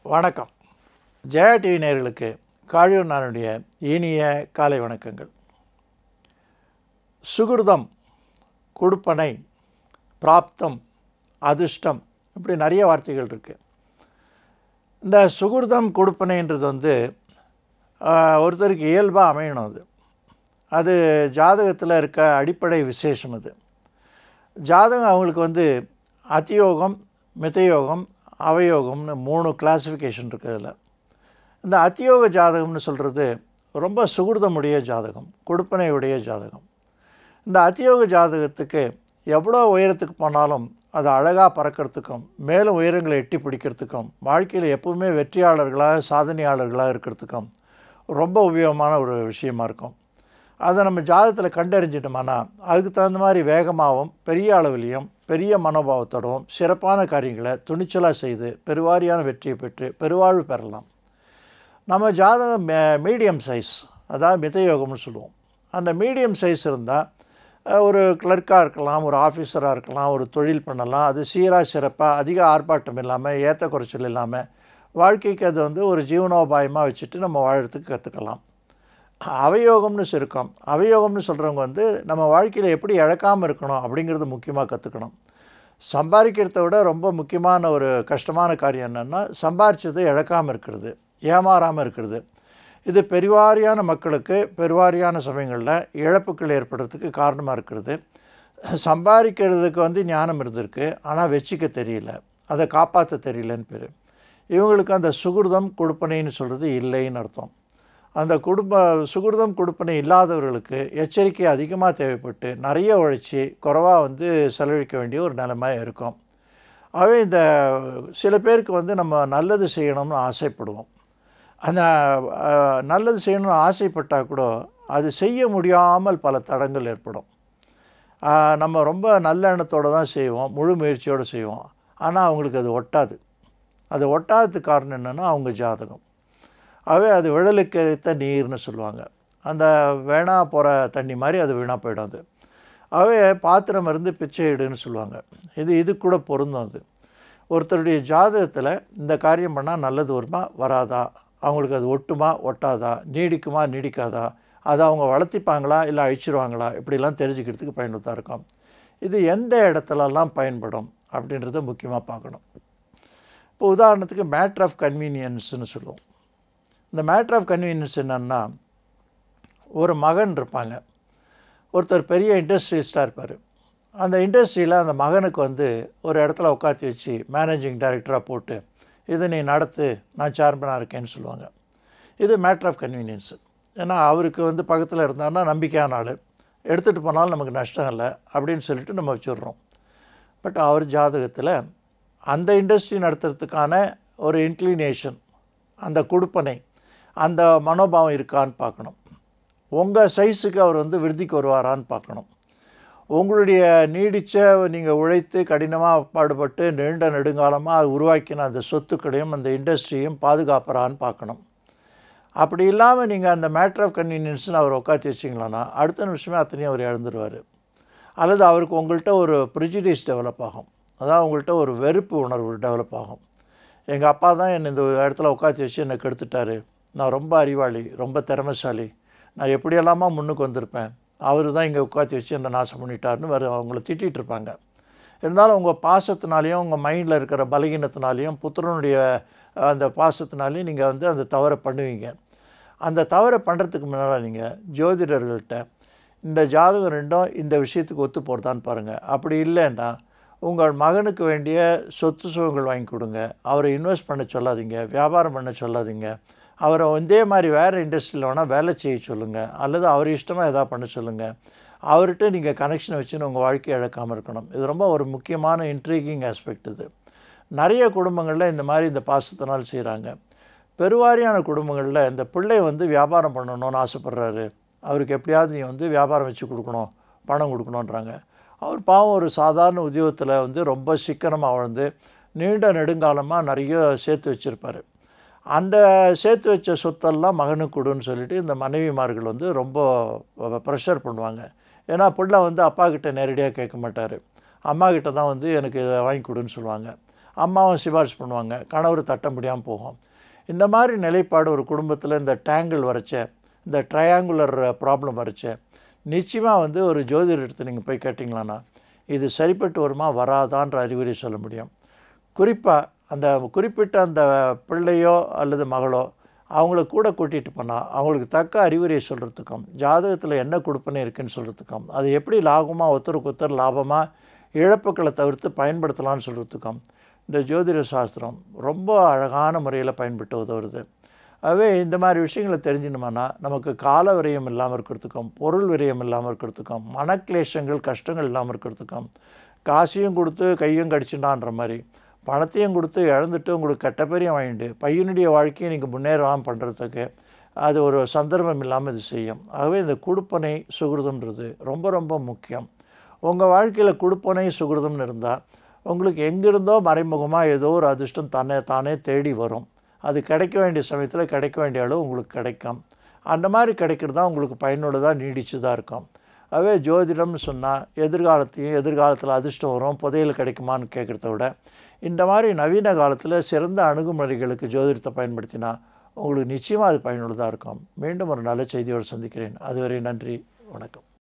வணக்கம் ஜெயா டிவி நேயர்களுக்கு காழியூர் நானுடைய இனிய காலை வணக்கங்கள் சுகிருதம் கொடுப்பனை பிராப்தம் அதிர்ஷ்டம் இப்படி நிறைய வார்த்தைகள் இருக்குது இந்த சுகிருதம் கொடுப்பனைன்றது வந்து ஆஹ், ஒருத்தருக்கு இயல்பாக அமையணும் அது அது ஜாதகத்தில் இருக்க அடிப்படை விசேஷம் அது ஜாதகம் அவங்களுக்கு வந்து அதியோகம் மிதயோகம் அவயோகம்னு மூணு கிளாசிஃபிகேஷன் இருக்குது அதில் இந்த அத்தியோக ஜாதகம்னு சொல்கிறது ரொம்ப சுகிருதமுடைய ஜாதகம் கொடுப்பனையுடைய ஜாதகம் இந்த அத்தியோக ஜாதகத்துக்கு எவ்வளோ உயரத்துக்கு போனாலும் அது அழகாக பறக்கிறதுக்கும் மேலும் உயரங்களை எட்டி பிடிக்கிறதுக்கும் வாழ்க்கையில் எப்பவுமே வெற்றியாளர்களாக சாதனையாளர்களாக இருக்கிறதுக்கும் ரொம்ப உபயோகமான ஒரு விஷயமா இருக்கும் அதை நம்ம ஜாதகத்தில் கண்டறிஞ்சிட்டோம்னா அதுக்கு தகுந்த மாதிரி வேகமாகவும் பெரிய அளவிலையும் பெரிய மனோபாவத்தோடவும் சிறப்பான காரியங்களை துணிச்சலாக செய்து பெருவாரியான வெற்றியை பெற்று பெருவாழ்வு பெறலாம் நம்ம ஜாதகம் மே- மீடியம் சைஸ் அதாவது மிதயோகம்னு சொல்லுவோம் அந்த மீடியம் சைஸ் இருந்தால் ஒரு கிளர்க்காக இருக்கலாம் ஒரு ஆஃபீஸராக இருக்கலாம் ஒரு தொழில் பண்ணலாம் அது சீராக சிறப்பாக அதிக ஆர்ப்பாட்டம் இல்லாமல் ஏற்ற குறைச்சல் இல்லாமல் வாழ்க்கைக்கு அது வந்து ஒரு ஜீவனோபாயமாக வச்சுட்டு நம்ம வாழறதுக்கு கற்றுக்கலாம் அவயோகம்னு சுருக்கம் அவயோகம்னு சொல்கிறவங்க வந்து நம்ம வாழ்க்கையில் எப்படி இழக்காமல் இருக்கணும் அப்படிங்கிறது முக்கியமாக கற்றுக்கணும் சம்பாதிக்கிறத விட ரொம்ப முக்கியமான ஒரு கஷ்டமான காரியம் என்னென்னா சம்பாரிச்சதை இழக்காமல் இருக்கிறது ஏமாறாமல் இருக்கிறது இது பெருவாரியான மக்களுக்கு பெருவாரியான சமயங்களில் இழப்புகள் ஏற்படுறதுக்கு காரணமாக இருக்கிறது சம்பாதிக்கிறதுக்கு வந்து ஞானம் இருந்திருக்கு ஆனால் வச்சுக்க தெரியல அதை காப்பாற்ற தெரியலன்னு பேர் இவங்களுக்கு அந்த சுகிருதம் கொடுப்பனைன்னு சொல்கிறது இல்லைன்னு அர்த்தம் அந்த குடும்ப சுகிருதம் கொடுப்பனை இல்லாதவர்களுக்கு எச்சரிக்கை அதிகமாக தேவைப்பட்டு நிறைய உழைச்சி குறைவாக வந்து செலவழிக்க வேண்டிய ஒரு நிலைமை இருக்கும் ஆகவே இந்த சில பேருக்கு வந்து நம்ம நல்லது செய்யணும்னு ஆசைப்படுவோம் அந்த அஹ், நல்லது செய்யணும்னு ஆசைப்பட்டால் கூட அது செய்ய முடியாமல் பல தடங்கள் ஏற்படும் ஆஹ், நம்ம ரொம்ப நல்ல எண்ணத்தோடு தான் செய்வோம் முழு முயற்சியோடு செய்வோம் ஆனால் அவங்களுக்கு அது ஒட்டாது அது ஒட்டாததுக்கு காரணம் என்னென்னா அவங்க ஜாதகம் ஆகவே அது விழலுக்கு எடுத்த நீர்னு சொல்லுவாங்க அந்த வேணா போகிற தண்ணி மாதிரி அது வீணாக போயிடும் அது ஆகவே பாத்திரம் இருந்து பிச்சை இடுன்னு சொல்லுவாங்க இது இது கூட பொருந்தும் அது ஒருத்தருடைய ஜாதகத்தில் இந்த காரியம் பண்ணால் நல்லது வருமா வராதா அவங்களுக்கு அது ஒட்டுமா ஒட்டாதா நீடிக்குமா நீடிக்காதா அதை அவங்க வளர்த்திப்பாங்களா இல்லை அழிச்சிருவாங்களா இப்படிலாம் தெரிஞ்சுக்கிறதுக்கு பயனுள்ளதாக இருக்கும் இது எந்த இடத்துலலாம் பயன்படும் அப்படின்றத முக்கியமாக பார்க்கணும் இப்போ உதாரணத்துக்கு மேட்ரு ஆஃப் கன்வீனியன்ஸ்னு சொல்லுவோம் இந்த மேட்ரு ஆஃப் கன்வீனியன்ஸ் என்னன்னா ஒரு மகன் இருப்பாங்க ஒருத்தர் பெரிய இண்டஸ்ட்ரியலிஸ்டாக இருப்பார் அந்த இண்டஸ்ட்ரியில் அந்த மகனுக்கு வந்து ஒரு இடத்துல உட்காத்தி வச்சு மேனேஜிங் டைரக்டராக போட்டு இதை நீ நடத்து நான் சேர்மனாக இருக்கேன்னு சொல்லுவாங்க இது மேட்ரு ஆஃப் கன்வீனியன்ஸ் ஏன்னா அவருக்கு வந்து பக்கத்தில் இருந்தாருன்னா நம்பிக்கையான ஆள் எடுத்துகிட்டு போனாலும் நமக்கு நஷ்டம் இல்லை அப்படின்னு சொல்லிட்டு நம்ம வச்சுடுறோம் பட் அவர் ஜாதகத்தில் அந்த இண்டஸ்ட்ரி நடத்துறதுக்கான ஒரு இன்க்ளினேஷன் அந்த கொடுப்பனை அந்த மனோபாவம் இருக்கான்னு பார்க்கணும் உங்கள் சைஸுக்கு அவர் வந்து விருதிக்கு வருவாரான்னு பார்க்கணும் உங்களுடைய நீடித்த நீங்கள் உழைத்து கடினமாக பாடுபட்டு நீண்ட நெடுங்காலமாக உருவாக்கின அந்த சொத்துக்களையும் அந்த இண்டஸ்ட்ரியும் பாதுகாப்பறான்னு பார்க்கணும் அப்படி இல்லாமல் நீங்கள் அந்த மேட்ரு ஆஃப் கன்வீனியன்ஸ்னு அவர் உட்காத்தி வச்சிங்களன்னா அடுத்த நிமிஷமே அத்தனையும் அவர் இழந்துருவார் அல்லது அவருக்கு உங்கள்கிட்ட ஒரு ப்ரிஜுடிஸ் டெவலப் ஆகும் அதான் உங்கள்கிட்ட ஒரு வெறுப்பு உணர்வு டெவலப் ஆகும் எங்கள் அப்பா தான் என்னை இந்த இடத்துல உட்காத்தி வச்சு என்னை கெடுத்துட்டாரு நான் ரொம்ப அறிவாளி ரொம்ப திறமைசாலி நான் எப்படியெல்லாமா முன்னுக்கு வந்திருப்பேன் அவர் தான் இங்கே உட்காத்தி வச்சு என்னை நாசம் பண்ணிட்டாருன்னு வேறு அவங்கள திட்டிகிட்டு இருப்பாங்க இருந்தாலும் உங்கள் பாசத்தினாலேயும் உங்கள் மைண்டில் இருக்கிற பலகீனத்தினாலேயும் புத்திரனுடைய அந்த பாசத்தினாலேயும் நீங்கள் வந்து அந்த தவறை பண்ணுவீங்க அந்த தவறை பண்ணுறதுக்கு முன்னால் நீங்கள் ஜோதிடர்கள்ட்ட இந்த ஜாதகம் ரெண்டும் இந்த விஷயத்துக்கு ஒத்து போகிறதான்னு பாருங்கள் அப்படி இல்லைன்னா உங்கள் மகனுக்கு வேண்டிய சொத்து சுகங்கள் வாங்கி கொடுங்க அவரை இன்வெஸ்ட் பண்ண சொல்லாதீங்க வியாபாரம் பண்ண சொல்லாதீங்க அவரை இதே மாதிரி வேறு இண்டஸ்ட்ரியில் வேணால் வேலை செய்ய சொல்லுங்கள் அல்லது அவர் இஷ்டமாக எதாவது பண்ண சொல்லுங்கள் அவர்கிட்ட நீங்கள் கனெக்ஷன் வச்சுன்னு உங்கள் வாழ்க்கையை இழக்காமல் இருக்கணும் இது ரொம்ப ஒரு முக்கியமான இன்ட்ரீகிங் ஆஸ்பெக்ட் இது நிறைய குடும்பங்களில் இந்த மாதிரி இந்த பாசத்தினால் செய்கிறாங்க பெருவாரியான குடும்பங்களில் இந்த பிள்ளை வந்து வியாபாரம் பண்ணணும்னு ஆசைப்பட்றாரு அவருக்கு எப்படியாவது நீ வந்து வியாபாரம் வச்சு கொடுக்கணும் பணம் கொடுக்கணுன்றாங்க அவர் பாவம் ஒரு சாதாரண உத்தியோகத்தில் வந்து ரொம்ப சிக்கனமாக வாழ்ந்து நீண்ட நெடுங்காலமாக நிறைய சேர்த்து வச்சுருப்பார் அந்த சேர்த்து வச்ச சொத்தெல்லாம் மகனுக்கு கொடுன்னு சொல்லிட்டு இந்த மனைவிமார்கள் வந்து ரொம்ப ப்ரெஷர் பண்ணுவாங்க ஏன்னா பிள்ளை வந்து அப்பா கிட்ட நேரடியாக கேட்க மாட்டார் அம்மா கிட்ட தான் வந்து எனக்கு இதை வாங்கி கொடுன்னு சொல்லுவாங்க அம்மாவும் சிபாரிசு பண்ணுவாங்க கணவர் தட்ட முடியாமல் போகும் இந்த மாதிரி நிலைப்பாடு ஒரு குடும்பத்தில் இந்த டேங்கிள் வரைச்ச இந்த ட்ரையாங்குலர் ப்ராப்ளம் வரைச்ச நிச்சயமாக வந்து ஒரு ஜோதிடத்தை நீங்கள் போய் கேட்டிங்களான்னா இது சரிப்பட்டு வருமா வராதான்ற அறிகுறி சொல்ல முடியும் குறிப்பாக அந்த குறிப்பிட்ட அந்த பிள்ளையோ அல்லது மகளோ அவங்கள கூட கூட்டிகிட்டு போனால் அவங்களுக்கு தக்க அறிவுரை சொல்கிறதுக்கும் ஜாதகத்தில் என்ன கொடுப்பனை இருக்குன்னு சொல்கிறதுக்கும் அது எப்படி லாபமாக ஒருத்தருக்கு ஒருத்தர் லாபமாக இழப்புக்களை தவிர்த்து பயன்படுத்தலாம்னு சொல்கிறதுக்கும் இந்த ஜோதிட சாஸ்திரம் ரொம்ப அழகான முறையில் பயன்பட்டு உதவுறது ஆகவே இந்த மாதிரி விஷயங்களை தெரிஞ்சினோம்னா நமக்கு கால விரயம் இல்லாமல் இருக்கிறதுக்கும் பொருள் விரயம் இல்லாமல் இருக்கிறதுக்கும் மனக்லேஷங்கள் கஷ்டங்கள் இல்லாமல் இருக்கிறதுக்கும் காசையும் கொடுத்து கையும் கடிச்சுட்டான்ற மாதிரி பணத்தையும் கொடுத்து இழந்துட்டு உங்களுக்கு கெட்ட பேரையும் வாங்கிட்டு பையனுடைய வாழ்க்கையை நீங்கள் முன்னேறாமல் பண்ணுறதுக்கு அது ஒரு சந்தர்ப்பம் இல்லாமல் இது செய்யும் ஆகவே இந்த கொடுப்பனை சுகிருதம்ன்றது ரொம்ப ரொம்ப முக்கியம் உங்கள் வாழ்க்கையில் கொடுப்பனை சுகிருதம்னு இருந்தால் உங்களுக்கு எங்கிருந்தோ மறைமுகமாக ஏதோ ஒரு அதிர்ஷ்டம் தன்னை தானே தேடி வரும் அது கிடைக்க வேண்டிய சமயத்தில் கிடைக்க வேண்டிய அளவு உங்களுக்கு கிடைக்கும் அந்த மாதிரி கிடைக்கிறது தான் உங்களுக்கு பயனுள்ளதாக நீடிச்சு தான் இருக்கும் அதுவே ஜோதிடம்னு சொன்னால் எதிர்காலத்தையும் எதிர்காலத்தில் அதிர்ஷ்டம் வரும் புதையல் கிடைக்குமான்னு கேட்குறத விட இந்த மாதிரி நவீன காலத்தில் சிறந்த அணுகுமுறைகளுக்கு ஜோதிடத்தை பயன்படுத்தினா உங்களுக்கு நிச்சயமாக அது பயனுள்ளதாக இருக்கும் மீண்டும் ஒரு நல்ல செய்தியோடு சந்திக்கிறேன் அதுவரை நன்றி வணக்கம்